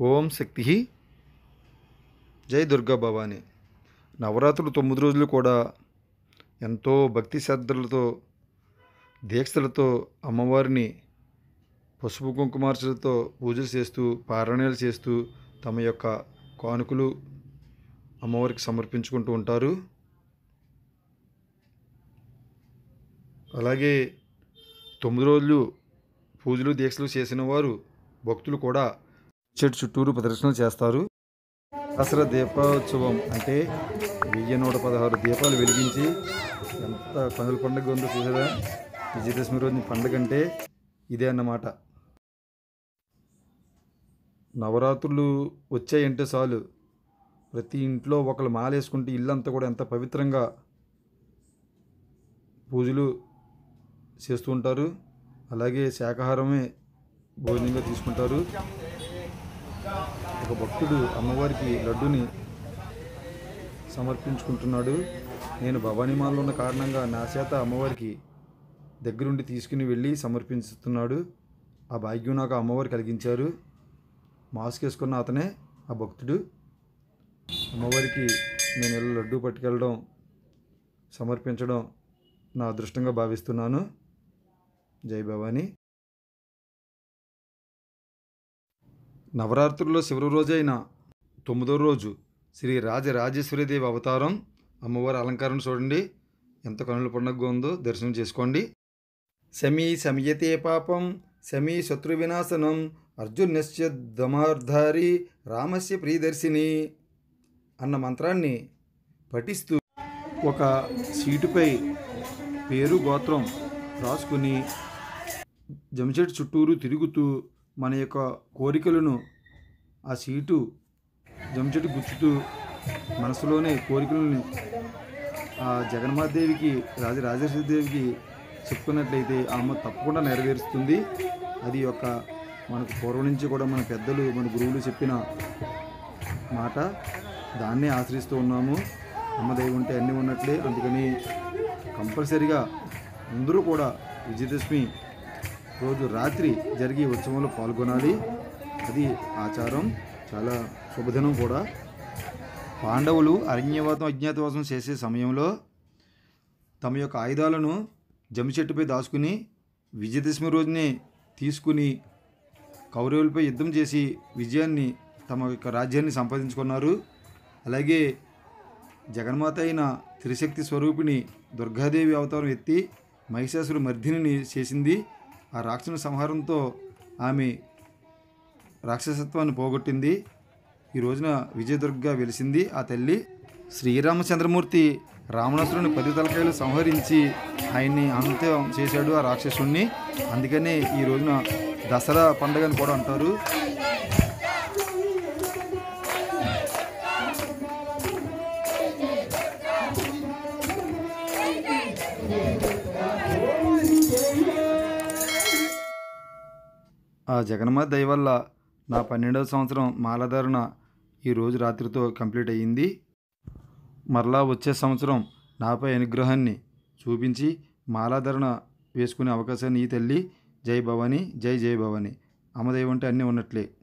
ఓం శక్తి జై దుర్గా భవాని నవరాత్రులు తొమ్మిది రోజులు కూడా ఎంతో భక్తి శ్రద్ధలతో దీక్షలతో అమ్మవారిని పసుపు కుంకుమార్చలతో పూజలు చేస్తూ పారాయణాలు చేస్తూ తమ యొక్క కానుకలు అమ్మవారికి సమర్పించుకుంటూ ఉంటారు అలాగే తొమ్మిది రోజులు పూజలు దీక్షలు చేసిన వారు భక్తులు కూడా చెట్టు చుట్టూరు ప్రదర్శనలు చేస్తారు దసరా దీపోత్సవం అంటే వెయ్యి నూట పదహారు దీపాలు వెలిగించి ఎంత కనుల పండుగ ఉందో చూసారా విజయదశమి రోజు పండుగ అంటే ఇదే అన్నమాట నవరాత్రులు వచ్చాయంటే చాలు ప్రతి ఇంట్లో ఒకళ్ళు మాలేసుకుంటే ఇల్లంతా కూడా ఎంత పవిత్రంగా పూజలు చేస్తూ ఉంటారు అలాగే శాకాహారమే భోజనంగా తీసుకుంటారు ఒక భక్తుడు అమ్మవారికి లడ్డుని సమర్పించుకుంటున్నాడు నేను భవానీమాలలో ఉన్న కారణంగా నా చేత అమ్మవారికి దగ్గరుండి తీసుకుని వెళ్ళి సమర్పిస్తున్నాడు ఆ భాగ్యం నాకు ఆ అమ్మవారు కలిగించారు మాస్క్ వేసుకున్న అతనే ఆ భక్తుడు అమ్మవారికి నేను వెళ్ళి లడ్డు పట్టుకెళ్ళడం సమర్పించడం నా అదృష్టంగా భావిస్తున్నాను జై భవానీ నవరాత్రుల్లో చివరి రోజైన తొమ్మిదో రోజు శ్రీ రాజరాజేశ్వరీదేవి అవతారం అమ్మవారి అలంకారం చూడండి ఎంత కనుల పండుగ ఉందో దర్శనం చేసుకోండి శమీ శమయతే పాపం శమీ శత్రు వినాశనం అర్జునస్య దమార్ధారి రామస్య ప్రియదర్శిని అన్న మంత్రాన్ని పఠిస్తూ ఒక సీటుపై పేరు గోత్రం రాసుకుని జమచెట్టు చుట్టూరు తిరుగుతూ మన యొక్క కోరికలను ఆ సీటు జమచెట్టు గుచ్చుతూ మనసులోనే కోరికలను ఆ జగన్మాతదేవికి రాజ రాజేశ్వరిదేవికి చెప్పుకున్నట్లయితే ఆమె తప్పకుండా నెరవేరుస్తుంది అది యొక్క మనకు పూర్వం నుంచి కూడా మన పెద్దలు మన గురువులు చెప్పిన మాట దాన్నే ఆశ్రయిస్తూ ఉన్నాము అమ్మ దైవం ఉంటే అన్నీ ఉన్నట్లే అందుకని కంపల్సరిగా అందరూ కూడా విజయదశమి రోజు రాత్రి జరిగే ఉత్సవంలో పాల్గొనాలి అది ఆచారం చాలా శుభదినం కూడా పాండవులు అరణ్యవాసం అజ్ఞాతవాసం చేసే సమయంలో తమ యొక్క ఆయుధాలను జమ్మి చెట్టుపై దాచుకుని విజయదశమి రోజునే తీసుకుని కౌరవులపై యుద్ధం చేసి విజయాన్ని తమ యొక్క రాజ్యాన్ని సంపాదించుకున్నారు అలాగే జగన్మాత అయిన త్రిశక్తి స్వరూపిణి దుర్గాదేవి అవతారం ఎత్తి మహిషాసురు మర్దిని చేసింది ఆ రాక్షసుని సంహారంతో ఆమె రాక్షసత్వాన్ని పోగొట్టింది ఈ రోజున విజయదుర్గ వెలిసింది ఆ తల్లి శ్రీరామచంద్రమూర్తి రావణాసురుని పది తలకాయలు సంహరించి ఆయన్ని అంత్యం చేశాడు ఆ రాక్షసుణ్ణి అందుకనే ఈ రోజున దసరా పండుగ అని కూడా అంటారు ఆ జగన్మాత దయ వల్ల నా పన్నెండవ సంవత్సరం మాలధారణ ఈ రోజు రాత్రితో కంప్లీట్ అయ్యింది మరలా వచ్చే సంవత్సరం నాపై అనుగ్రహాన్ని చూపించి మాలాధరణ వేసుకునే అవకాశాన్ని ఈ తల్లి జై భవాని జై జై భవాని అమ్మదైవం అంటే అన్నీ ఉన్నట్లే